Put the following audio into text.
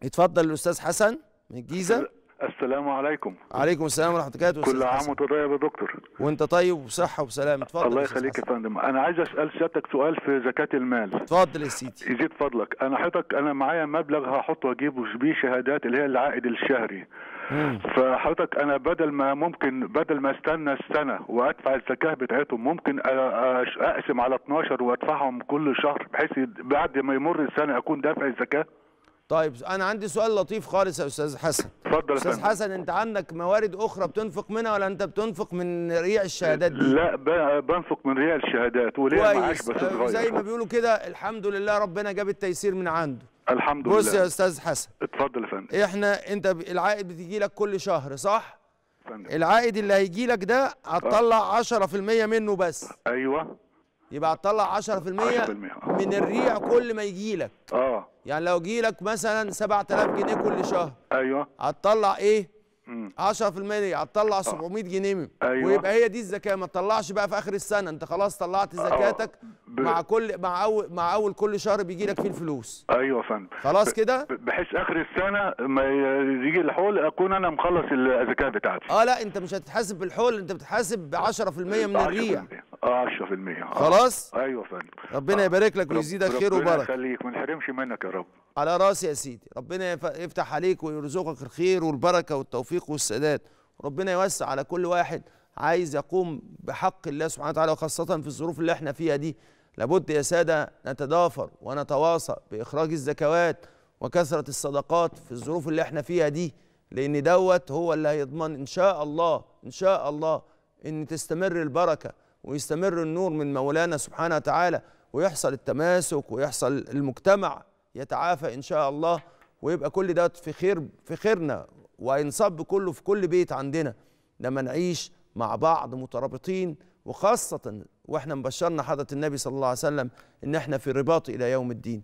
اتفضل الاستاذ حسن من الجيزه السلام عليكم عليكم السلام ورحمه الله وبركاته كل أستاذ عام حسن. وانت طيب يا دكتور وانت طيب وبصحه وبسلامه اتفضل الله يا أستاذ يخليك يا حسن. فندم انا عايز اسال سيادتك سؤال في زكاه المال اتفضل يا سيدي يزيد فضلك انا حضرتك انا معايا مبلغ هحطه واجيبه بيه شهادات اللي هي العائد الشهري مم. فحضرتك انا بدل ما ممكن بدل ما استنى السنه وادفع الزكاه بتاعتهم ممكن أ- أ- اقسم على 12 وادفعهم كل شهر بحيث بعد ما يمر السنه اكون دافع الزكاه طيب انا عندي سؤال لطيف خالص يا استاذ حسن اتفضل يا استاذ فندم حسن انت عندك موارد اخرى بتنفق منها ولا انت بتنفق من ريع الشهادات دي لا ب- بنفق من ريال الشهادات وليا معاش كويس بس آه، صغير زي ما بيقولوا كده الحمد لله ربنا جاب التيسير من عنده الحمد بص يا لله استاذ حسن اتفضل يا فندم احنا انت ب- العائد بتيجي لك كل شهر صح فندم. العائد اللي هيجي لك ده هتطلع 10% منه بس ايوه يبقى هتطلع 10% 10% من الريع كل ما يجي لك اه يعني لو جي لك مثلا 7000 جنيه كل شهر ايوه هتطلع ايه مم. 10% هتطلع 700 جنيه أيوة. ويبقى هي دي الزكاه ما تطلعش بقى في اخر السنه انت خلاص طلعت زكاتك ب- مع كل مع اول مع اول كل شهر بيجي لك فيه الفلوس ايوه يا فندم خلاص كده ب- بحيث اخر السنه ما ي- يجي الحول اكون انا مخلص الزكاه بتاعتي اه لا انت مش هتتحاسب بالحول انت بتحاسب ب 10% من الريع 10% اه 10% آه. خلاص ايوه يا فندم ربنا آه. يبارك لك رب- ويزيدك خير ربنا وبركه يخليك ما نحرمش منك يا رب على راسي يا سيدي ربنا يف- يفتح عليك ويرزقك الخير والبركه والتوفيق والسداد ربنا يوسع على كل واحد عايز يقوم بحق الله سبحانه وتعالى وخاصه في الظروف اللي احنا فيها دي لابد يا ساده نتضافر ونتواصى باخراج الزكوات وكثره الصدقات في الظروف اللي احنا فيها دي لان دوت هو اللي هيضمن ان شاء الله ان شاء الله ان تستمر البركه ويستمر النور من مولانا سبحانه وتعالى ويحصل التماسك ويحصل المجتمع يتعافى ان شاء الله ويبقى كل ده في خير في خيرنا وينصب كله في كل بيت عندنا لما نعيش مع بعض مترابطين وخاصة واحنا مبشرنا حضرة النبي صلى الله عليه وسلم ان احنا في رباط الى يوم الدين